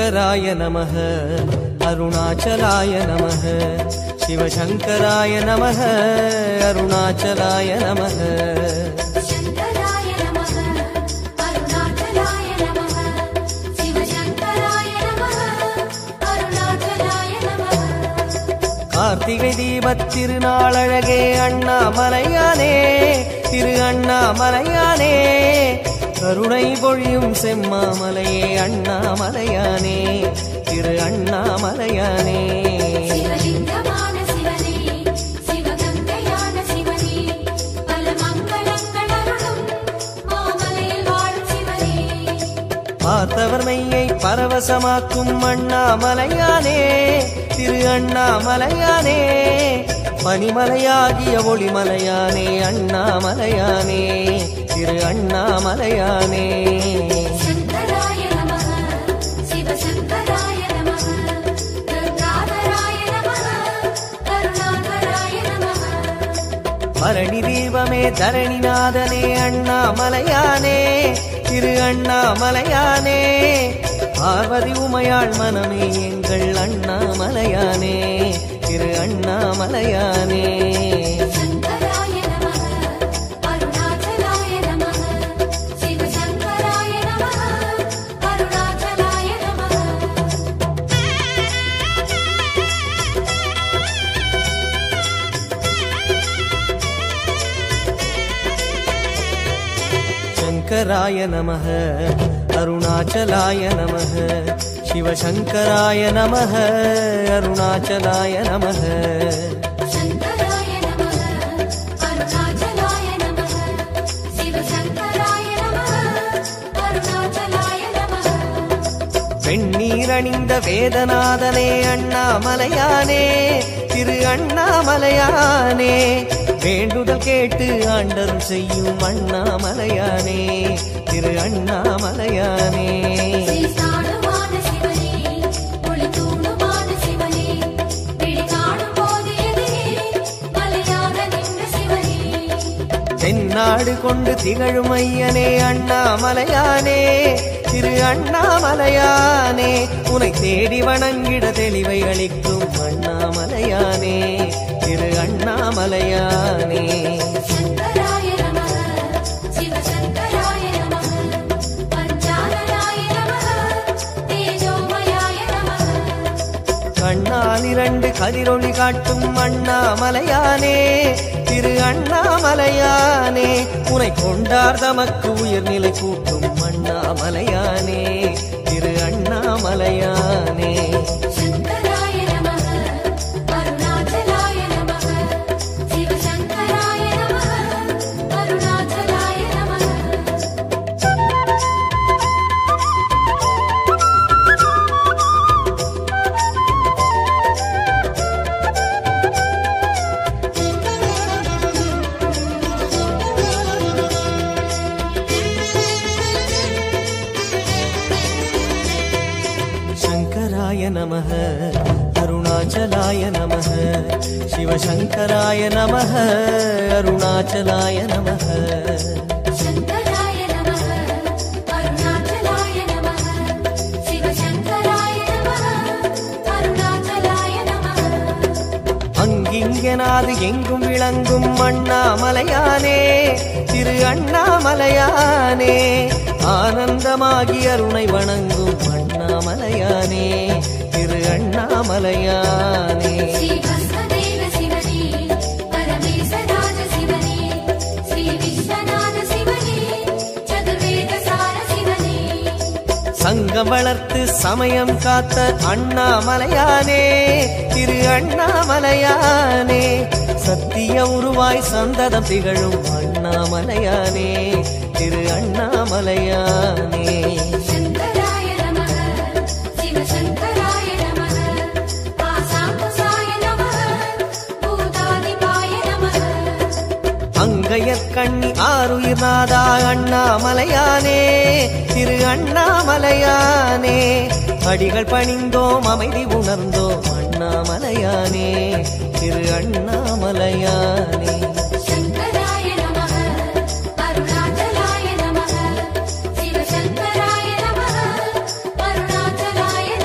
शङ्कराय नमः अरुणाचलाय नमः शिवशङ्कराय नमः अरुणाचलाय नमः शङ्कराय नमः अरुणाचलाय नमः शिवशङ्कराय नमः अरुणाचलाय नमः கார்த்திகை தீபத் திருநாளழகே அண்ணாமலையானே திரு அண்ணாமலையானே கருணை பொழியும் செம்மாமலையே அண்ணாமலையானே திரு அண்ணாமலையானே சிவலிங்கமான சிவனே சிவகங்கையான சிவனே பல மங்களங்கள் அருளும் மாமலையில் வாழும் சிவனே பார்த்தவர் மெய்யை பரவசமாக்கும் அண்ணாமலையானே திரு அண்ணாமலையானே பனிமலையாகிய ஒளிமலையானே அண்ணாமலையானே திரு அண்ணாமலையானே शङ्कराय नमः शिवशङ्कराय नमः गङ्गाधराय नमः करुणाकराय नमः பரணி தீபமே தரணிநாதனே அண்ணாமலையானே திரு அண்ணாமலையானே பார்வதி உமையாள் மனமே எங்கள் அண்ணாமலையானே திரு அண்ணாமலையானே शङ्कराय नमः अरुणाचलाय नमः शिवशङ्कराय नमः अरुणाचलाय नमः शङ्कराय नमः अरुणाचलाय नमः शिवशङ्कराय नमः अरुणाचलाय नमः शङ्कराय नमः अरुणाचलाय नमः शिवशङ्कराय नमः अरुणाचलाय नमः வெண்ணீரணிந்த வேதநாதனே அண்ணாமலையானே திரு அண்ணாமலையானே வேண்டுதல் கேட்டு ஆண்டரும் செய்யும் அண்ணாமலையானே திரு அண்ணாமலையானே ஸ்ரீஸ்தானுமான சிவனே ஒளித்தூணுமான சிவனே விழி காணும் போது எதிரே மலையாக நின்ற சிவனே தென்னாடு கொண்டு திகழும் ஐயனே அண்ணாமலையானே திரு அண்ணாமலையானே உனை தேடி வணங்கிட தெளிவை அளிக்கும் அண்ணாமலையானே திரு அண்ணாமலையானே शङ्कराय नमः शिवशङ्कराय नमः पञ्चाननाय नमः तेजोमयाय नमः கண்ணால் இரண்டு கதிரொளி காட்டும் அண்ணாமலையானே திரு அண்ணாமலையானே உனை கொண்டார் தமக்கு உயர்நிலை கூட்டும் அண்ணாமலையானே திரு அண்ணாமலையானே शङ्कराय नमः अरुणाचलाय नमः शिवशङ्कराय नमः अरुणाचलाय नमः शङ्कराय नमः अरुणाचलाय नमः शिवशङ्कराय नमः अरुणाचलाय नमः शङ्कराय नमः अरुणाचलाय नमः शिवशङ्कराय नमः अरुणाचलाय नमः அங்கிங்கனாது எங்கும் விளங்கும் அண்ணாமலையானே திரு அண்ணாமலையானே ஆனந்தமாகி அருணை வணங்கும் அண்ணாமலையானே திரு அண்ணாமலையானே श्रीभस्मदेव शिवने परमेशराज शिवने श्रीविश्वनाथ शिवने चतुर्वेदसार शिवने சங்கம் வளர்த்து சமயம் காத்த அண்ணாமலையானே திரு அண்ணாமலையானே சத்திய உருவாய் சந்ததம் திகழும் அண்ணாமலையானே திரு அண்ணாமலையானே शङ्कराय नमः शिवशङ्कराय नमः पासाङ्कुशाय नमः भूतादिपाय नमः அங்கையர் கண்ணி ஆறுயிர் நாதா அண்ணாமலையானே திரு அண்ணாமலையானே அடிகள் பணிந்தோம் அமைதி உணர்ந்தோம் அண்ணாமலையானே திரு அண்ணாமலையானே शङ्कराय नमः अरुणाचलाय नमः शिवशङ्कराय नमः अरुणाचलाय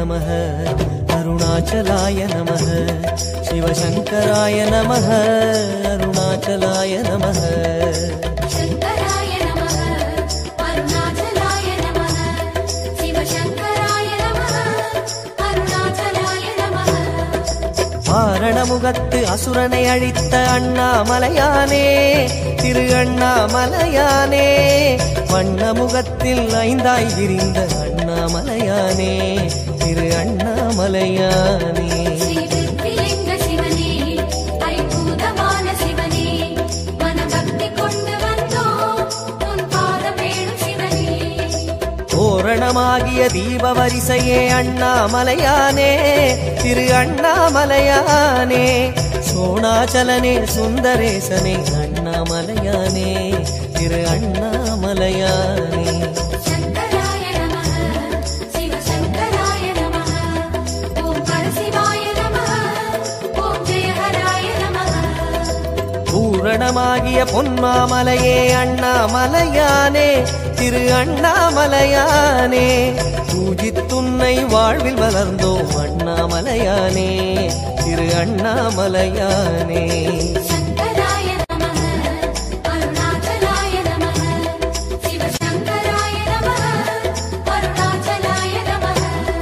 நமः அருணாச்சலாய நமः சிவசங்கராய நமः அருணாச்சலாய நமः शङ्कराय नमः अरुणाचलाय नमः शिवशङ्कराय नमः अरुणाचलाय नमः மாரணமுகத்து அசுரனை அழித்த அண்ணாமலையானே திரு அண்ணாமலையானே வண்ணமுகத்தில் ஐந்தாய் விரிந்த அண்ணாமலையானே திரு அண்ணாமலையானே ஸ்ரீவித்யலிங்க சிவனே ஐம்பூதமான சிவனே மனபக்தி கொண்டு வந்தோம் உன் பாதம் வேணும் சிவனே தோரணமாகிய தீப வரிசையே அண்ணாமலையானே திரு அண்ணாமலையானே சோணாச்சலனே சுந்தரேசனே அண்ணாமலையானே திரு அண்ணாமலையானே शङ्कराय नमः शिवशङ्कराय नमः ॐ परशिवाय नमः ॐ जयहराय नमः பூரணமாகிய பொன்மாமலையே அண்ணாமலையானே திரு அண்ணாமலையானே பூஜித்துன்னை வாழ்வில் வளர்ந்தோம் அண்ணாமலையானே திரு அண்ணாமலையானே शङ्कराय नमः अरुणाचलाय नमः शिवशङ्कराय नमः अरुणाचलाय नमः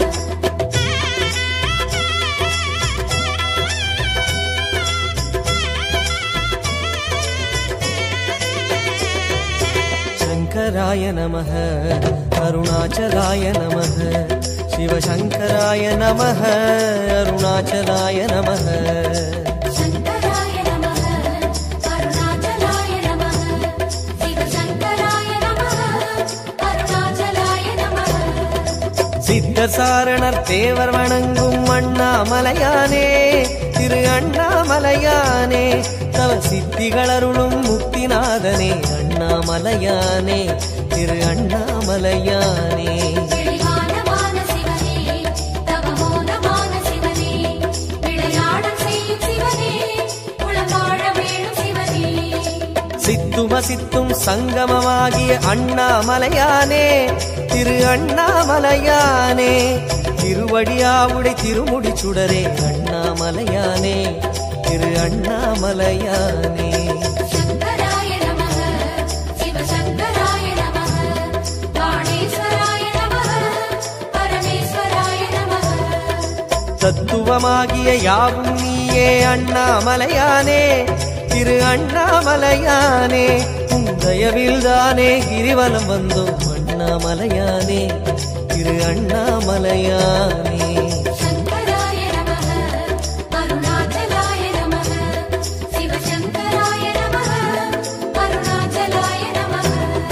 शङ्कराय नमः अरुणाचलाय नमः शिवशङ्कराय नमः अरुणाचलाय नमः शङ्कराय नमः अरुणाचलाय नमः शिवशङ्कराय नमः अरुणाचलाय नमः சித்தர் சாரணர் தேவர் வணங்கும் அண்ணாமலையானே திரு அண்ணாமலையானே தவ சித்திகளருளும் முக்திநாதனே அண்ணாமலையானே திரு அண்ணாமலையானே தெளிவானமான சிவனே தவமோனமான சிவனே விளையாடல் செய்யும் சிவனே உளவாழ வேணும் சிவனே சித்தும சித்தும் சங்கமமாகிய அண்ணாமலையானே திரு அண்ணாமலையானே திருவடியாவுடை திருமுடி சுடரே அண்ணாமலையானே திரு அண்ணாமலையானே शङ्कराय नमः शिवशङ्कराय नमः बाणेश्वराय नमः परमेश्वराय नमः தத்துவமாகிய யாவும் நீயே அண்ணாமலையானே திரு அண்ணாமலையானே உந்தயவில் தானே கிரிவலம் வந்தோம் அண்ணாமலையானே திரு அண்ணாமலையானே शङ्कराय नमः अरुणाचलाय नमः शिवशङ्कराय नमः अरुणाचलाय नमः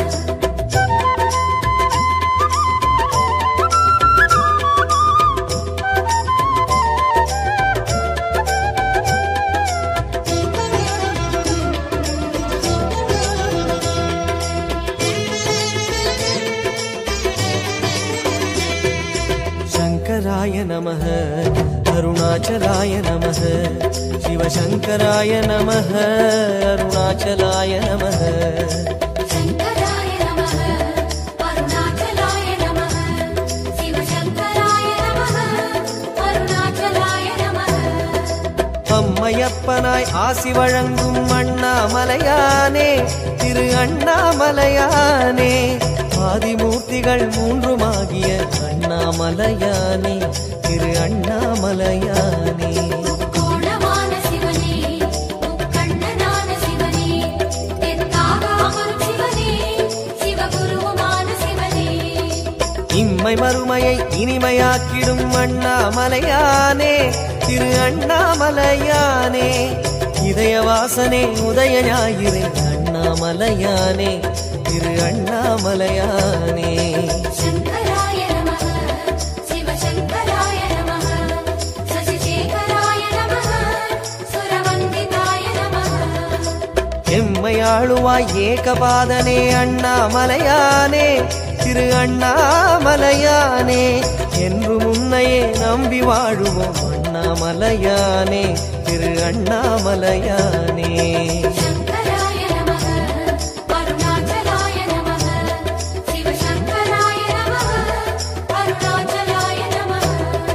शङ्कराय नमः अरुणाचलाय नमः शिवशङ्कराय नमः अरुणाचलाय नमः शङ्कराय नमः अरुणाचलाय नमः शिवशङ्कराय नमः अरुणाचलाय नमः அம்மையப்பனாய் ஆசி வழங்கும் அண்ணாமலையானே திரு அண்ணாமலையானே ஆதிமூர்த்திகள் மூன்றுமாகிய அண்ணாமலையானே திரு அண்ணாமலையானே கோணமான சிவனே முக்கண்ணனான சிவனே தெற்காக அமரும் சிவனே சிவகுருவுமான சிவனே இம்மை மறுமையை இனிமையாக்கிடும் அண்ணாமலையானே திரு அண்ணாமலையானே இதய வாசனே உதய ஞாயிறு அண்ணாமலையானே திரு அண்ணாமலையானே शङ्कराय नमः शिवशङ्कराय नमः शशिशेखराय नमः सुरवन्दिताय नमः எம்மையாளுவாய் ஏகபாதனே அண்ணாமலையானே திரு அண்ணாமலையானே என்று முன்னையே நம்பி வாழுவோம் அண்ணாமலையானே திரு அண்ணாமலையானே शङ्कराय नमः अरुणाचलाय नमः शिवशङ्कराय नमः अरुणाचलाय नमः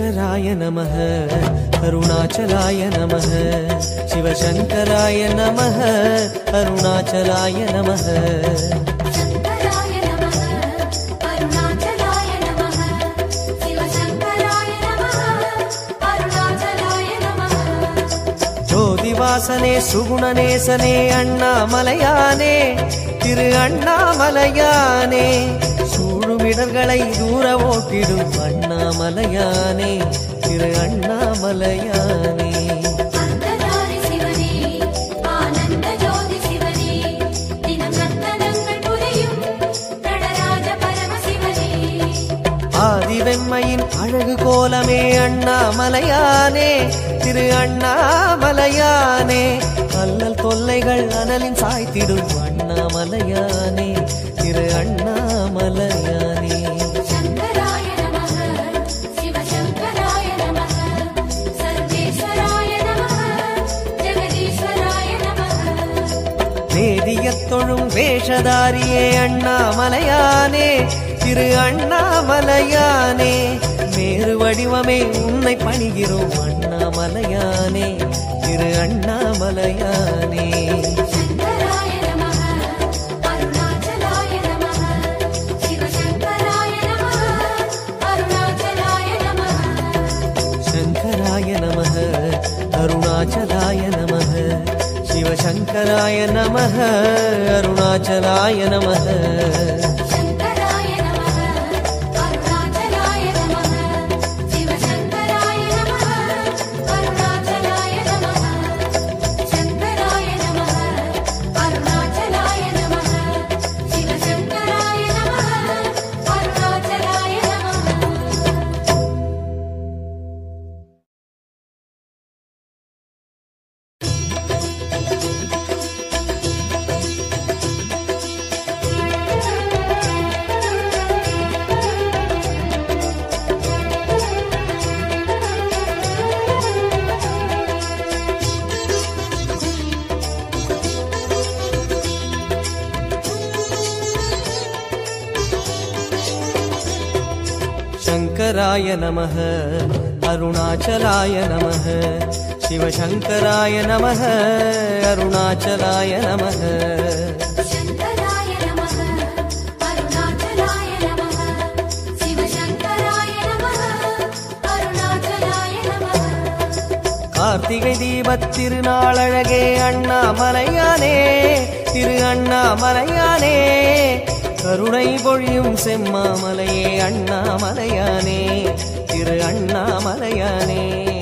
சிவசங்கராய நமः அருணாச்சலாய நமः சிவசங்கராய நமः அருணாச்சலாய நமः शङ्कराय नमः अरुणाचलाय नमः शिवशङ्कराय नमः अरुणाचलाय नमः ஜோதிவாசனே சுகுணநேசனே அண்ணாமலையானே திரு அண்ணாமலையானே சூழுமிடர்களை தூர ஓட்டிடும் அண்ணாமலையானே திரு அண்ணாமலையானே அந்ததாரி சிவனே ஆனந்த ஜோதி சிவனே தினம் நர்த்தனங்கள் புரியும் நடராஜ பரமசிவனே ஆதிவெம்மையின் அழகு கோலமே அண்ணாமலையானே திரு அண்ணாமலையானே அல்லல் தொல்லைகள் அனலின் சாய்த்திடும் அண்ணாமலையானே திரு அண்ணாமலையானே शङ्कराय नमः शिवशङ्कराय नमः सर्वेश्वराय नमः जगदीश्वराय नमः வேதியத் தொழும் வேஷதாரியே அண்ணாமலையானே திரு அண்ணாமலையானே மேறு வடிவமே உன்னை பணிகிறோம் அண்ணாமலையானே திரு அண்ணாமலையானே शङ्कराय नमः अरुणाचलाय नमः शिवशङ्कराय नमः अरुणाचलाय नमः शङ्कराय नमः अरुणाचलाय नमः शिवशङ्कराय नमः अरुणाचलाय नमः शङ्कराय नमः अरुणाचलाय नमः शिवशङ्कराय नमः अरुणाचलाय नमः शङ्कराय नमः अरुणाचलाय नमः शिवशङ्कराय नमः अरुणाचलाय नमः शङ्कराय नमः अरुणाचलाय नमः शिवशङ्कराय नमः अरुणाचलाय नमः शङ्कराय नमः अरुणाचलाय नमः शिवशङ्कराय नमः अरुणाचलाय नमः கார்த்திகை தீபத் திருநாளழகே அண்ணாமலையானே திரு அண்ணாமலையானே கருணை பொழியும் செம்மாமலையே அண்ணாமலையானே திரு அண்ணாமலையானே